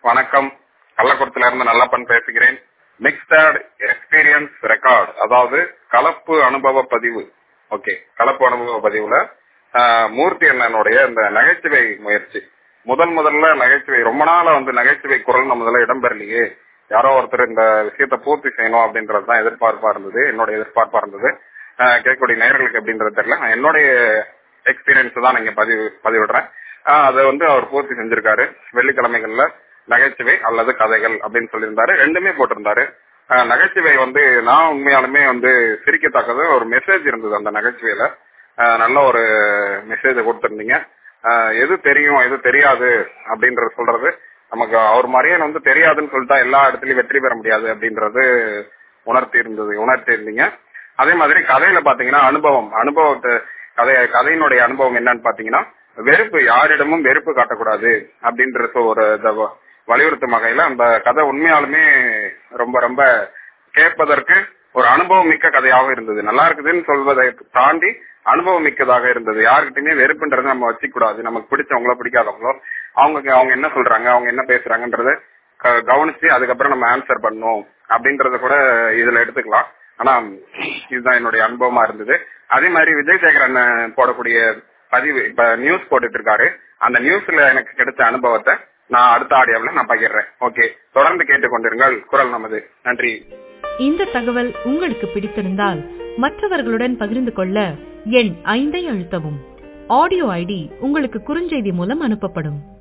வணக்கம் கள்ளக்குளத்துல இருந்து நல்லப்பன் பேசுகிறேன் மிக்சட் எக்ஸ்பீரியன்ஸ் ரெக்கார்ட் அதாவது கலப்பு அனுபவ பதிவு ஓகே கலப்பு அனுபவ பதிவுல ஆஹ், மூர்த்தி அண்ணனுடைய இந்த நகைச்சுவை முயற்சி முதன் முதல்ல நகைச்சுவை ரொம்ப நாளா வந்து நகைச்சுவை குரல் நம்ம முதல்ல இடம்பெறலையே யாரோ ஒருத்தர் இந்த விஷயத்தை பூர்த்தி செய்யணும் அப்படின்றது தான் எதிர்பார்ப்பா இருந்தது என்னோட எதிர்பார்ப்பா இருந்தது ஆஹ், கேட்கக்கூடிய நேயர்களுக்கு எப்படின்றது தெரியல நான் என்னுடைய எக்ஸ்பீரியன்ஸ் தான் நீங்க பதிவு பதிவிடுறேன் ஆஹ், அதை வந்து அவர் பூர்த்தி செஞ்சிருக்காரு வெள்ளிக்கிழமைகள்ல நகைச்சுவை அல்லது கதைகள் அப்படின்னு சொல்லியிருந்தாரு ரெண்டுமே போட்டிருந்தாரு ஆஹ், நகைச்சுவை வந்து நான் உண்மையாலுமே வந்து சிரிக்கத்தக்கது ஒரு மெசேஜ் இருந்தது அந்த நகைச்சுவையில ஆஹ், நல்ல ஒரு மெசேஜ் கொடுத்திருந்தீங்க ஆஹ், எது தெரியும் எது தெரியாது அப்படின்றது சொல்றது நமக்கு அவர் மாதிரியே வந்து தெரியாதுன்னு சொல்லிட்டா எல்லா இடத்துலயும் வெற்றி பெற முடியாது அப்படின்றது உணர்த்தி இருந்தது உணர்த்தி இருந்தீங்க அதே மாதிரி கதையில பாத்தீங்கன்னா அனுபவம் அனுபவத்தை கதை கதையினுடைய அனுபவம் என்னன்னு பாத்தீங்கன்னா வெறுப்பு யாரிடமும் வெறுப்பு காட்டக்கூடாது அப்படின்றது ஒரு இத வ- வலியுறுத்தும் வகையில அந்த கதை உண்மையாலுமே ரொம்ப ரொம்ப கேட்பதற்கு ஒரு அனுபவம் மிக்க கதையாக இருந்தது நல்லா இருக்குதுன்னு சொல்வதை தாண்டி அனுபவம் மிக்கதாக இருந்தது யாருக்கிட்டயுமே வெறுப்புன்றதை நம்ம வச்சுக்க கூடாது நமக்கு பிடிச்சவங்களோ பிடிக்காதவங்களோ அவங்க அவங்க என்ன சொல்றாங்க அவங்க என்ன பேசுறாங்கன்றத க- கவனிச்சு அதுக்கப்புறம் நம்ம ஆன்சர் பண்ணணும் அப்படின்றத கூட இதுல எடுத்துக்கலாம் ஆனா இதுதான் என்னுடைய அனுபவமா இருந்தது அதே மாதிரி விஜய் சேகர் அண்ணன் போடக்கூடிய பதிவு இப்ப நியூஸ் போட்டுட்டு இருக்காரு அந்த நியூஸ்ல எனக்கு கிடைச்ச அனுபவத்தை நான் அடுத்த ஆடியோவில் நான் பகிர்றேன் ஓகே தொடர்ந்து கேட்டுக்கொண்டிருங்கள் குரல் நமது நன்றி இந்த தகவல் உங்களுக்கு பிடித்திருந்தால் மற்றவர்களுடன் பகிர்ந்து கொள்ள எண் ஐந்தை அழுத்தவும் ஆடியோ ஐடி உங்களுக்கு குறுஞ்செய்தி மூலம் அனுப்பப்படும்